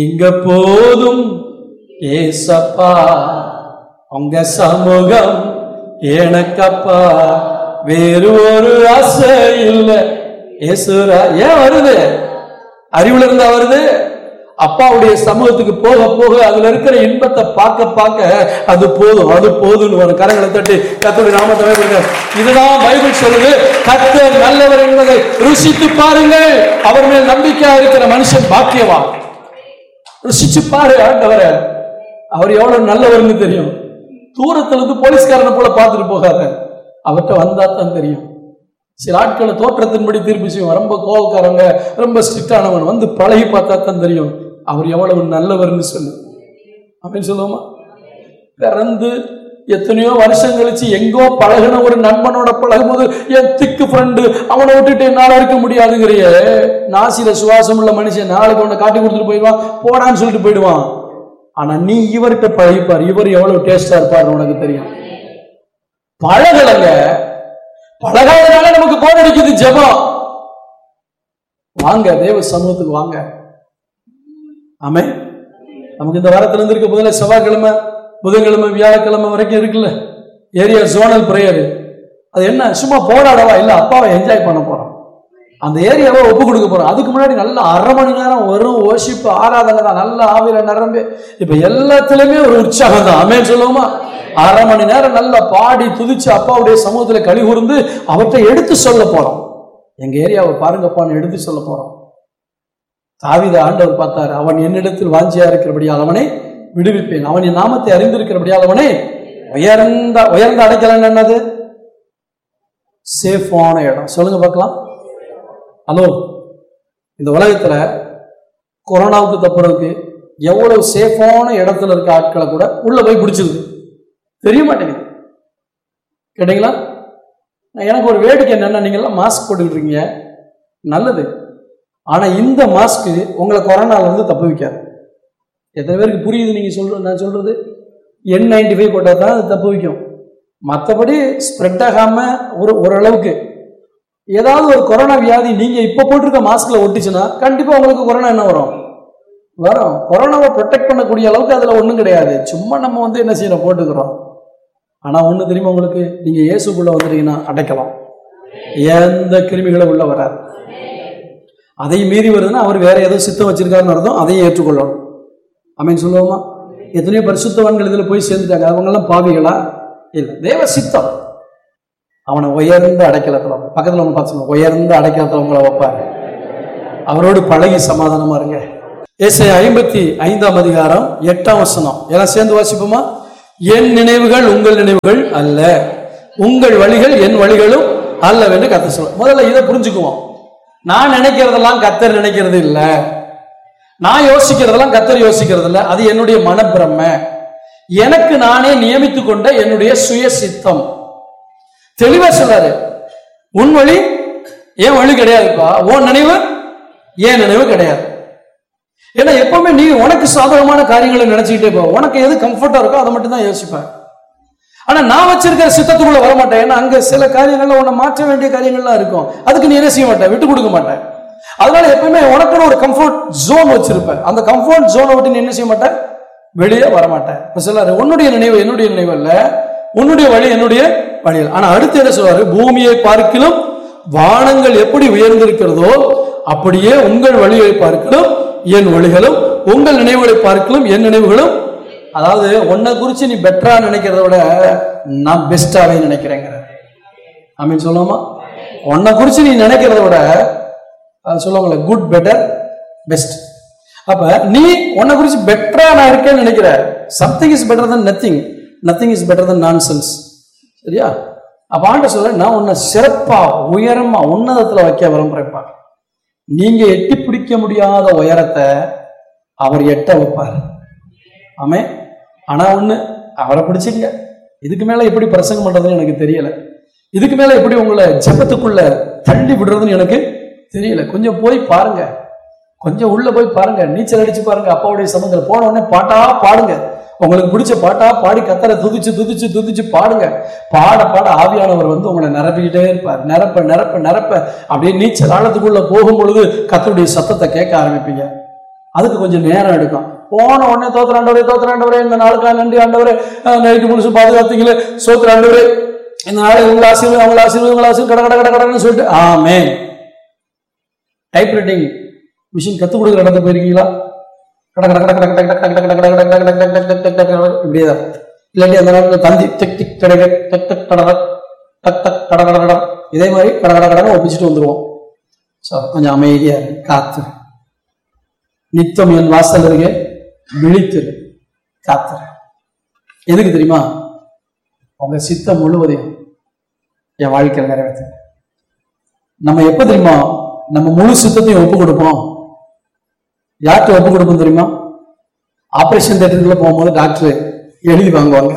இங்க போதும் ஏசப்பா உங்க சமூகம் எனக்கப்பா வேறு ஒரு ஆசை இல்லை ஏசுரா ஏன் வருது அறிவுல இருந்தா வருது அப்பாவுடைய சமூகத்துக்கு போக போக அதுல இருக்கிற இன்பத்தை பார்க்க பார்க்க அது போதும் அது போதும்னு வரும் கரங்களை தட்டி கத்தோடைய நாமத்தை வைக்கிறேன். இதுதான் பைபிள் சொல்லுது கத்தர் நல்லவர் என்பதை ருசித்து பாருங்கள் அவர் மேல் நம்பிக்கையா இருக்கிற மனுஷன் பாக்கியவான் ருசிச்சு பாரு ஆண்டவரை அவர் எவ்வளவு நல்லவர்னு தெரியும் தூரத்துல இருந்து போலீஸ்காரனை போல பார்த்துட்டு போகாத அவர்கிட்ட வந்தா தான் தெரியும் சில ஆட்களை தோற்றத்தின்படி தீர்ப்பு செய்வோம் ரொம்ப கோவக்காரங்க ரொம்ப ஸ்ட்ரிக்டானவன் வந்து பழகி பார்த்தா தான் தெரியும் அவர் எவ்வளவு நல்லவர்னு சொல்லு அப்படின்னு சொல்லுவோமா பிறந்து எத்தனையோ வருஷம் கழிச்சு எங்கோ பழகின ஒரு நண்பனோட பழகும்போது என் திக்கு ஃப்ரெண்டு அவனை விட்டுட்டு என்னால இருக்க முடியாதுங்கிறிய நாசில சுவாசம் உள்ள மனுஷன் நாளைக்கு உன்னை காட்டி கொடுத்துட்டு போயிடுவான் போடான்னு சொல்லிட்டு போயிடுவான் ஆனா நீ இவர்கிட்ட பழகிப்பார் இவர் எவ்வளவு டேஸ்டா இருப்பார் உனக்கு தெரியும் பழகலங்க பழகாதனால நமக்கு போர் அடிக்குது ஜெபம் வாங்க தேவ சமூகத்துக்கு வாங்க ஆமே நமக்கு இந்த வாரத்துல இருந்து இருக்க முதல்ல செவ்வாய்க்கிழமை புதன்கிழமை வியாழக்கிழமை வரைக்கும் இருக்குல்ல ஏரியா ஜோனல் பிரேயர் அது என்ன சும்மா போராடவா இல்ல அப்பாவை என்ஜாய் பண்ண போறோம் அந்த ஏரியாவை ஒப்பு கொடுக்க போறோம் அதுக்கு முன்னாடி நல்ல அரை மணி நேரம் வரும் ஓஷிப்பு ஆராதனை தான் நல்ல ஆவியில நிரம்பி இப்ப எல்லாத்துலயுமே ஒரு உற்சாகம் தான் அமேன் சொல்லுவோமா அரை மணி நேரம் நல்லா பாடி துதிச்சு அப்பாவுடைய சமூகத்துல கழி கூர்ந்து அவற்றை எடுத்து சொல்ல போறோம் எங்க ஏரியாவை பாருங்கப்பான்னு எடுத்து சொல்ல போறோம் தாவீதை ஆண்டவர் பார்த்தார் அவன் என்னிடத்தில் வாஞ்சியா இருக்கிறபடியால் அவனை விடுவிப்பேன் அவன் என் நாமத்தை அறிந்திருக்கிறபடியால் அவனை உயர்ந்த உயர்ந்த அடைக்கலன் என்னது சேஃபான இடம் சொல்லுங்க பார்க்கலாம் ஹலோ இந்த உலகத்துல கொரோனாவுக்கு தப்புறதுக்கு எவ்வளவு சேஃபான இடத்துல இருக்க ஆட்களை கூட உள்ள போய் பிடிச்சிருது தெரிய மாட்டேங்குது கேட்டீங்களா நான் எனக்கு ஒரு வேடிக்கை என்னன்னா நீங்கள்லாம் மாஸ்க் போட்டுக்கிட்டு இருக்கீங்க நல்லது ஆனா இந்த மாஸ்க் உங்களை கொரோனால இருந்து தப்பு வைக்காது எத்தனை பேருக்கு புரியுது நீங்க சொல்ற நான் சொல்றது என் நைன்டி ஃபைவ் போட்டால் தான் அது தப்பு வைக்கும் மற்றபடி ஸ்ப்ரெட் ஆகாம ஒரு ஓரளவுக்கு ஏதாவது ஒரு கொரோனா வியாதி நீங்க இப்ப போட்டிருக்க மாஸ்க்ல ஒட்டிச்சுன்னா கண்டிப்பா உங்களுக்கு கொரோனா என்ன வரும் வரும் கொரோனாவை ப்ரொடெக்ட் பண்ணக்கூடிய அளவுக்கு அதுல ஒண்ணும் கிடையாது சும்மா நம்ம வந்து என்ன செய்யறோம் போட்டுக்கிறோம் ஆனா ஒண்ணு தெரியுமா உங்களுக்கு நீங்க இயேசுக்குள்ள வந்துட்டீங்கன்னா அடைக்கலாம் எந்த கிருமிகளும் உள்ள வராது அதையும் மீறி வருதுன்னா அவர் வேற ஏதோ சித்தம் வச்சிருக்காருன்னு அர்த்தம் அதையும் ஏற்றுக்கொள்ளணும் அமீன் சொல்லுவோமா எத்தனையோ பரிசுத்தவான்கள் இதுல போய் சேர்ந்துட்டாங்க அவங்கெல்லாம் பாவிகளா இல்லை தேவ சித்தம் அவனை உயர்ந்த அடைக்கலத்துல வைப்பார். பக்கத்துல ஒன்று பார்த்து சொல்லுங்க, உயர்ந்த அடைக்கலத்துல உங்களை வைப்பார் அவரோடு பழகி சமாதானமா இருங்க ஏசை ஐம்பத்தி ஐந்தாம் அதிகாரம் எட்டாம் வசனம் எல்லாம் சேர்ந்து வாசிப்போமா என் நினைவுகள் உங்கள் நினைவுகள் அல்ல உங்கள் வழிகள் என் வழிகளும் அல்லவென்று கத்த சொல்ல முதல்ல இதை புரிஞ்சுக்குவோம் நான் நினைக்கிறதெல்லாம் கத்தர் நினைக்கிறது இல்ல நான் யோசிக்கிறதெல்லாம் கத்தர் யோசிக்கிறது இல்ல அது என்னுடைய மனப்பிரம எனக்கு நானே நியமித்து கொண்ட என்னுடைய சுய சித்தம் தெளிவா சொல்றாரு உன் வழி ஏன் வழி கிடையாதுப்பா உன் நினைவு ஏன் நினைவு கிடையாது ஏன்னா எப்பவுமே நீ உனக்கு சாதகமான காரியங்களை நினைச்சுக்கிட்டே போ உனக்கு எது கம்ஃபர்ட்டா இருக்கோ அதை மட்டும் தான் யோசிப்பேன் ஆனா நான் வச்சிருக்கிற சித்தத்துக்குள்ள வர மாட்டேன் ஏன்னா அங்க சில காரியங்கள்ல உன்னை மாற்ற வேண்டிய காரியங்கள்லாம் இருக்கும் அதுக்கு நீ என்ன செய்ய மாட்டேன் விட்டு கொடுக்க மாட்டேன் அதனால எப்பவுமே உனக்குன்னு ஒரு கம்ஃபர்ட் ஜோன் வச்சிருப்பேன் அந்த கம்ஃபர்ட் ஜோனை விட்டு நீ என்ன செய்ய மாட்டேன் வெளியே வர மாட்டேன் இப்ப சொல்லாரு உன்னுடைய நினைவு என்னுடைய நினைவு அல்ல உன்னுடைய வழி என்னுடைய வழி அல்ல. ஆனா அடுத்து என்ன சொல்றாரு பூமியை பார்க்கிலும் வானங்கள் எப்படி உயர்ந்திருக்கிறதோ அப்படியே உங்கள் வழியை பார்க்கிலும் என் வழிகளும் உங்கள் நினைவுகளை பார்க்கிலும் என் நினைவுகளும் அதாவது உன்னை குறிச்சு நீ பெட்டரா நினைக்கிறத விட நான் பெஸ்டாவே நினைக்கிறேங்கிற அப்படின்னு சொல்லுவோமா உன்னை குறிச்சு நீ நினைக்கிறத விட அது சொல்லுவாங்களே குட் பெட்டர் பெஸ்ட் அப்ப நீ உன்னை குறிச்சு பெட்டரா நான் இருக்கேன்னு நினைக்கிற something is better than nothing nothing is better than nonsense சரியா அப்ப ஆண்ட சொல்ல நான் உன்னை சிறப்பா உயரமா உன்னதத்துல வைக்க விரும்புறேன்ப்பா நீங்க எட்டி பிடிக்க முடியாத உயரத்தை அவர் எட்ட வைப்பார் ஆமே ஆனா ஒண்ணு அவரை பிடிச்சிங்க இதுக்கு மேல எப்படி பிரசங்கம் பண்றதுன்னு எனக்கு தெரியல இதுக்கு மேல எப்படி உங்களை ஜெபத்துக்குள்ள தள்ளி விடுறதுன்னு எனக்கு தெரியல கொஞ்சம் போய் பாருங்க கொஞ்சம் உள்ள போய் பாருங்க நீச்சல் அடிச்சு பாருங்க அப்பாவுடைய சமூகத்தில் போன உடனே பாட்டா பாடுங்க உங்களுக்கு பிடிச்ச பாட்டா பாடி கத்தரை துதிச்சு துதிச்சு துதிச்சு பாடுங்க பாட பாட ஆவியானவர் வந்து உங்களை நிரப்பிக்கிட்டே இருப்பார் நிரப்ப நிரப்ப நிரப்ப அப்படியே நீச்சல் ஆழத்துக்குள்ள போகும் பொழுது கத்தருடைய சத்தத்தை கேட்க ஆரம்பிப்பீங்க அதுக்கு கொஞ்சம் நேரம் எடுக்கும் போன உடனே தோத்திர ஆண்டவரே தோத்திர ஆண்டவரே இந்த நாளுக்காக நன்றி ஆண்டவரே நைட்டு முழுசு பாதுகாத்தீங்களே சோத்திர ஆண்டவரே இந்த நாளை உங்களை ஆசீர்வாதம் அவங்கள ஆசீர்வாதம் உங்களை ஆசீர்வாதம் கட கட கட கடன்னு சொல்லிட்டு ஆமே டைப் ரைட்டிங் மிஷின் கற்றுக் கொடுக்குற இடத்துக்கு போயிருக்கீங்களா கட கட கட கட கட கட கட கட கட கட கட கட கட கட கட கட கட இப்படியே தான் இல்லாட்டி அந்த நேரத்தில் தந்தி டிக் டிக் கட கட டக் டக் கட கட டக் டக் கட கட கட இதே மாதிரி கட கட கடன்னு ஒப்பிச்சுட்டு வந்துருவோம் ஸோ கொஞ்சம் அமைதியா இரு, காத்து நித்தம் என் வாசல் இருக்க விழித்திரு காத்துரு எதுக்கு தெரியுமா உங்க சித்தம் முழுவதையும் என் வாழ்க்கையில் நிறைவேற்று நம்ம எப்ப தெரியுமா நம்ம முழு சித்தத்தையும் ஒப்பு கொடுப்போம் யார்கிட்ட ஒப்பு கொடுப்போம் தெரியுமா ஆபரேஷன் தேட்டருக்குள்ள போகும்போது டாக்டர் எழுதி வாங்குவாங்க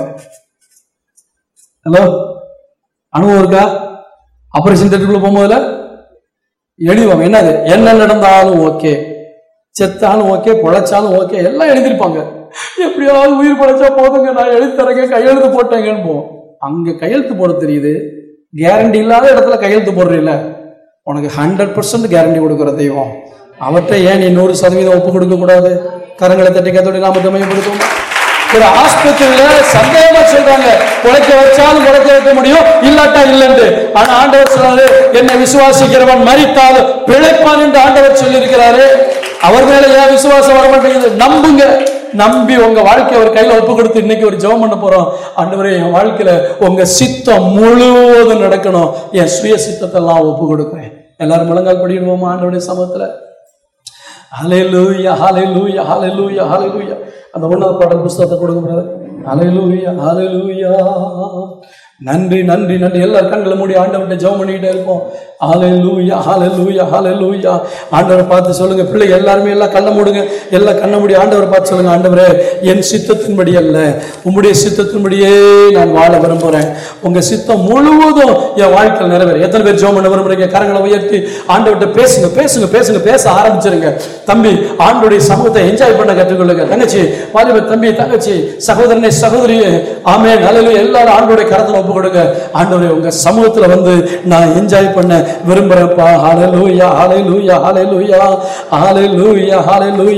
ஹலோ அனுபவம் இருக்கா ஆபரேஷன் தேட்டருக்குள்ள போகும்போதுல எழுதுவாங்க என்னது என்ன நடந்தாலும் ஓகே செத்தாலும் ஓகே பொழைச்சாலும் ஓகே எல்லாம் எழுதிருப்பாங்க எப்படியாவது உயிர் படைச்சா போதுங்க நான் எழுதி தரேங்க கையெழுத்து போட்டேங்கன்னு போவோம் அங்க கையெழுத்து போட தெரியுது கேரண்டி இல்லாத இடத்துல கையெழுத்து போடுறீல்ல உனக்கு ஹண்ட்ரட் பர்சன்ட் கேரண்டி கொடுக்குற தெய்வம் அவர்கிட்ட ஏன் நீ நூறு சதவீதம் ஒப்பு கொடுக்க கூடாது கரங்களை தட்டி கத்தோட நாம மையப்படுத்தும் ஒரு ஆஸ்பத்திரியில சந்தேகமா சொல்றாங்க உழைக்க வச்சாலும் உழைக்க வைக்க முடியும் இல்லாட்டா இல்லைன்னு ஆனா ஆண்டவர் சொல்றாரு என்னை விசுவாசிக்கிறவன் மறித்தாலும் பிழைப்பான் என்று ஆண்டவர் சொல்லி இருக்கிறாரு அவர் மேல ஏன் விசுவாசம் வர மாட்டேங்குது நம்புங்க நம்பி உங்க வாழ்க்கையை ஒரு கையில ஒப்பு கொடுத்து இன்னைக்கு ஒரு ஜெபம் பண்ண போறோம் ஆண்டவரே என் வாழ்க்கையில உங்க சித்தம் முழுவதும் நடக்கணும் என் சுய சித்தத்தை எல்லாம் ஒப்பு கொடுக்குறேன் எல்லாரும் முழங்கால் படிடுவோமா ஆண்டவருடைய சமத்துல ஹalleluya ஹalleluya ஹalleluya ஹalleluya அந்த ஒன்றாவது பாடல் புஸ்தகத்தை கொடுங்க பிரதர் ஹalleluya ஹalleluya நன்றி நன்றி நன்றி எல்லாரும் கண்களை மூடி ஆண்டவர்கிட்ட ஜெபம் பண்ணிக்கிட்டே இருப்போம் ஹalleluya ஹalleluya ஹalleluya ஆண்டவரை பார்த்து சொல்லுங்க பிள்ளை எல்லாருமே எல்லாம் கண்ணை மூடுங்க எல்லாம் கண்ணை மூடி ஆண்டவரை பார்த்து சொல்லுங்க ஆண்டவரே என் சித்தத்தின்படி அல்ல உம்முடைய சித்தத்தின்படியே நான் வாழ விரும்புகிறேன் உங்க சித்தம் முழுவதும் என் வாழ்க்கையில் நிறைவேற எத்தனை பேர் ஜெபம் பண்ண விரும்புறீங்க கரங்களை உயர்த்தி ஆண்டவர்கிட்ட பேசுங்க பேசுங்க பேசுங்க பேச ஆரம்பிச்சிருங்க தம்பி ஆண்டோடைய சமூகத்தை என்ஜாய் பண்ண கற்றுக்கொள்ளுங்க தங்கச்சி வாலிப தம்பி தங்கச்சி சகோதரனை சகோதரியே ஆமே நல்ல எல்லாரும் ஆண்டோடைய கரத்துல ஒப்பு கொடுங்க ஆண்டவரே உங்க சமூகத்துல வந்து நான் என்ஜாய் பண்ண விரும்புறேன்ப்பா ஹalleluya ஹalleluya ஹalleluya ஹalleluya ஹalleluya